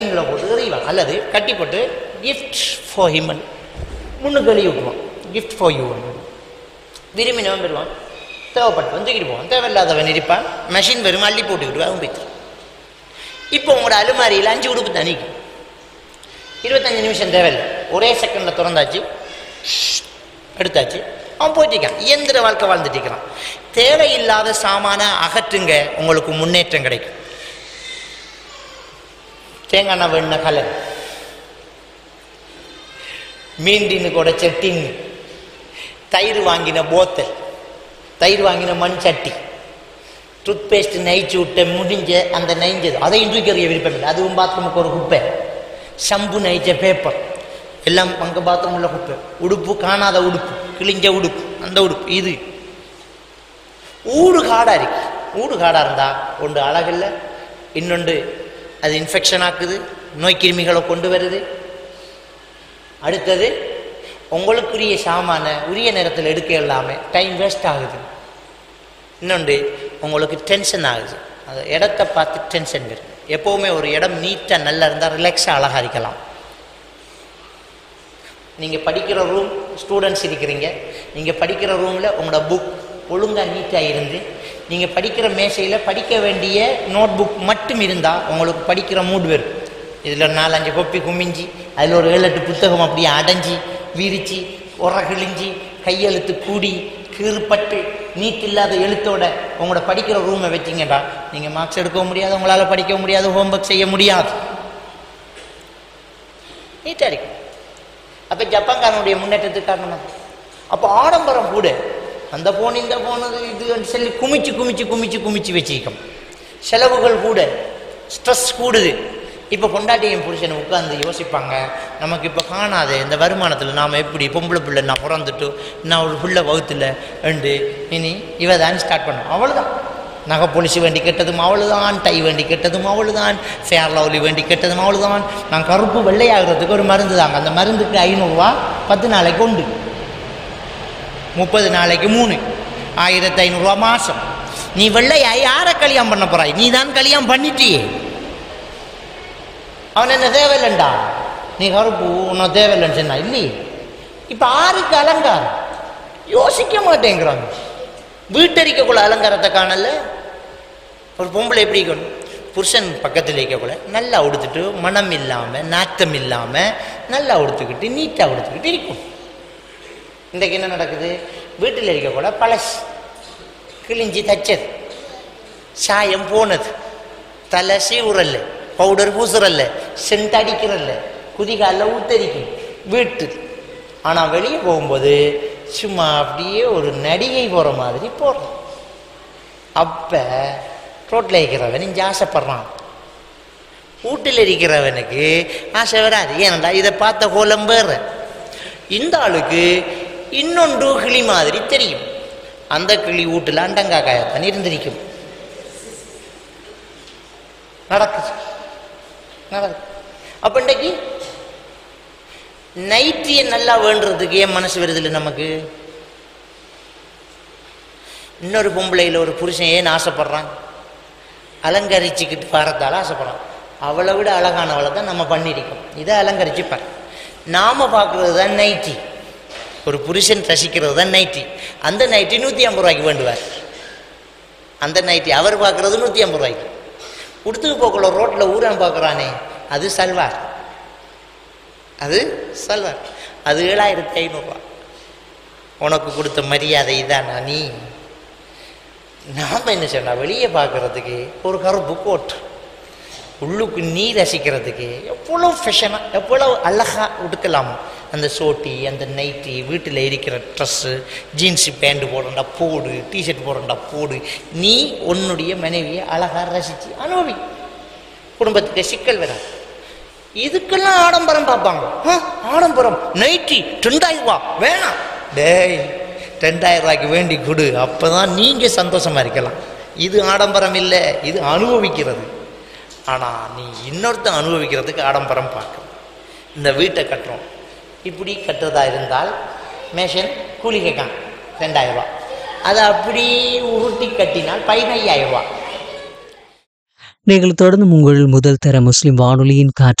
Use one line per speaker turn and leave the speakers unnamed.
லைனில் போட்டு எறிவான் அல்லது கட்டி போட்டு கிஃப்ட் ஃபார் ஹிமன் முன்னுக்கு எழுதி விட்டுருவான் கிஃப்ட் ஃபார் யூ விரும்பினவன் பெறுவான் தேவைப்பட்டு தூக்கிட்டு போவான் தேவையில்லாதவன் இருப்பான் மெஷின் வெறும் அள்ளி போட்டுக்கிட்டு அவன் போய்த்து இப்போ உங்களோட அலுமாரியில் அஞ்சு உடுப்பு தனிக்கு இருபத்தஞ்சு நிமிஷம் தேவையில்லை ஒரே செகண்டில் திறந்தாச்சு எடுத்தாச்சு அவன் போயிட்டு இருக்கான் இயந்திர வாழ்க்கை வாழ்ந்துட்டு இருக்கிறான் தேவையில்லாத சாமான அகற்றுங்க உங்களுக்கு முன்னேற்றம் கிடைக்கும் தேங்காய் எண்ணெய் வேணுன கலர் மீண்டின்னு கூட செட்டின்னு தயிர் வாங்கின போத்தல் தயிர் வாங்கின மண் சட்டி டூத் பேஸ்ட் நெய்ச்சு விட்ட முடிஞ்ச அந்த நெய்ஞ்சது அதையும் தூக்கி எறிய விருப்பம் இல்லை அதுவும் பாத்ரூமுக்கு ஒரு குப்பை சம்பு நெய்ச்ச பேப்பர் எல்லாம் அங்கே பாத்ரூம் உள்ள குப்பை உடுப்பு காணாத உடுப்பு கிழிஞ்ச உடுப்பு அந்த உடுப்பு இது ஊடு காடாக இருக்கு ஊடு காடாக இருந்தா ஒன்று அழகில்லை இன்னொன்று அது இன்ஃபெக்ஷன் ஆக்குது நோய் கிருமிகளை கொண்டு வருது அடுத்தது உங்களுக்குரிய சாமான உரிய நேரத்தில் எடுக்க இல்லாமல் டைம் வேஸ்ட் ஆகுது இன்னொன்று உங்களுக்கு டென்ஷன் ஆகுது அந்த இடத்த பார்த்து டென்ஷன் வரும் எப்போவுமே ஒரு இடம் நீட்டாக நல்லா இருந்தால் ரிலாக்ஸாக அழகாக இருக்கலாம் நீங்கள் படிக்கிற ரூம் ஸ்டூடெண்ட்ஸ் இருக்கிறீங்க நீங்கள் படிக்கிற ரூமில் உங்களோட புக் ஒழுங்காக நீட்டாக இருந்து நீங்கள் படிக்கிற மேசையில் படிக்க வேண்டிய நோட் புக் மட்டும் இருந்தால் உங்களுக்கு படிக்கிற மூட் வரும் இதில் நாலஞ்சு கொப்பி குமிஞ்சி அதில் ஒரு ஏழு எட்டு புத்தகம் அப்படியே அடைஞ்சி விரிச்சு உர கிழிஞ்சி கையெழுத்து கூடி கீறுப்பட்டு நீட் இல்லாத எழுத்தோட உங்களோட படிக்கிற ரூமை வச்சிங்கடா நீங்கள் மார்க்ஸ் எடுக்க முடியாது உங்களால் படிக்க முடியாது ஹோம்ஒர்க் செய்ய முடியாது நீட்டாக இருக்கும் அப்போ ஜப்பான்காரனுடைய முன்னேற்றத்துக்கு காரணமா அப்போ ஆடம்பரம் கூட அந்த போன் இந்த போன் இது சொல்லி குமிச்சு குமிச்சு குமிச்சு குமிச்சு வச்சிருக்கோம் செலவுகள் கூட ஸ்ட்ரெஸ் கூடுது இப்போ பொண்டாட்டியும் புருஷனை உட்காந்து யோசிப்பாங்க நமக்கு இப்போ காணாது இந்த வருமானத்தில் நாம் எப்படி பொம்பளை பிள்ளை நான் பிறந்துட்டு நான் ஒரு புள்ள வகுத்தில் ரெண்டு இனி இவ தான் ஸ்டார்ட் பண்ணோம் அவ்வளோதான் நகை பொலிசு வேண்டி கெட்டதும் அவ்வளோதான் டை வேண்டி கெட்டதும் அவ்வளோதான் ஃபேர் லவ்லி வேண்டி கெட்டதும் அவ்வளோதான் நான் கருப்பு வெள்ளையாகிறதுக்கு ஒரு மருந்து தாங்க அந்த மருந்துக்கு ஐநூறுரூவா பத்து நாளைக்கு உண்டு முப்பது நாளைக்கு மூணு ஆயிரத்தி ஐநூறுரூவா மாதம் நீ வெள்ளையாய் யாரை கல்யாணம் பண்ண போறாய் நீ தான் கல்யாணம் பண்ணிட்டியே அவன் என்ன தேவையில்லைண்டா நீ கருப்பு உன்னை தேவையில்லைன்னு சொன்னா இல்லையே இப்போ ஆருக்கு அலங்காரம் யோசிக்க மாட்டேங்கிறாங்க வீட்டறிக்கக்குள்ள அலங்காரத்தை காணல ஒரு பொம்பளை எப்படி இருக்கணும் புருஷன் பக்கத்தில் இருக்கக்குள்ள நல்லா உடுத்துட்டு மனம் இல்லாமல் நாத்தம் இல்லாமல் நல்லா உடுத்துக்கிட்டு நீட்டாக உடுத்துக்கிட்டு இருக்கும் இன்றைக்கு என்ன நடக்குது வீட்டில் இருக்கக்கூட பழசு கிழிஞ்சி தச்சது சாயம் போனது தலை சீவுறல்ல பவுடர் பூசுறல்ல சென்ட் அடிக்கிறல்ல குதிகாலில் ஊத்தரிக்கும் வீட்டு ஆனால் வெளியே போகும்போது சும்மா அப்படியே ஒரு நடிகை போகிற மாதிரி போடுறோம் அப்போ ரோட்டில் இருக்கிறவன் இங்கே ஆசைப்படுறான் வீட்டில் இருக்கிறவனுக்கு ஆசை வராது ஏனண்டா இதை பார்த்த கோலம் வேற இந்த ஆளுக்கு இன்னொன்று கிளி மாதிரி தெரியும் அந்த கிளி வீட்டில் அண்டங்காக்காயத்தான் இருந்திருக்கும் நடக்குது நடக்குது அப்போ இன்றைக்கு நைட்டியை நல்லா வேண்டுறதுக்கு ஏன் மனசு வருதில்லை நமக்கு இன்னொரு பொம்பளையில் ஒரு புருஷன் ஏன் ஆசைப்படுறான் அலங்கரிச்சுக்கிட்டு வரத்தால் ஆசைப்படுறான் அவளை விட அழகானவளை தான் நம்ம பண்ணியிருக்கோம் இதை அலங்கரிச்சுப்பார் நாம் பார்க்குறது தான் நைட்டி ஒரு புருஷன் ரசிக்கிறது தான் நைட்டி அந்த நைட்டி நூற்றி ஐம்பது ரூபாய்க்கு வேண்டுவார் அந்த நைட்டி அவர் பார்க்குறது நூற்றி ஐம்பது ரூபாய்க்கு உடுத்துக்கு போக்குள்ள ரோட்டில் ஊரன் பார்க்குறானே அது சல்வார் அது சல்வார் அது ஏழாயிரத்தி ஐநூறுரூவா உனக்கு கொடுத்த மரியாதை இதானா நீ நாம் என்ன சொன்னா வெளியே பார்க்குறதுக்கு ஒரு கருப்பு கோட் உள்ளுக்கு நீ ரசிக்கிறதுக்கு எவ்வளோ ஃபேஷனாக எவ்வளோ அழகாக உடுக்கலாமோ அந்த சோட்டி அந்த நைட்டி வீட்டில் இருக்கிற ட்ரெஸ்ஸு ஜீன்ஸு பேண்ட் போடுறா போடு டிஷர்ட் போடுறா போடு நீ உன்னுடைய மனைவியை அழகாக ரசித்து அனுபவி குடும்பத்துக்கு சிக்கல் வராது இதுக்கெல்லாம் ஆடம்பரம் பார்ப்பாங்க ஆ, ஆடம்பரம் நைட்டி ரெண்டாயிரம் ரூபா வேணாம் டேய் ரெண்டாயிரம் ரூபாய்க்கு வேண்டி கொடு அப்போ தான் நீங்கள் சந்தோஷமாக இருக்கலாம் இது ஆடம்பரம் இல்லை இது அனுபவிக்கிறது ஆனால் நீ இன்னொருத்தன் அனுபவிக்கிறதுக்கு ஆடம்பரம் பார்க்கணும் இந்த வீட்டை கட்டுறோம் இப்படி கட்டுறதா இருந்தால் மேஷன் கூலி கேட்கான் ரெண்டாயிரம் ரூபா அதை அப்படி உருட்டி கட்டினால் பதினையாயிரம் ரூபா
நீங்கள் தொடர்ந்து உங்கள் முதல் தர முஸ்லிம் வானொலியின் காற்று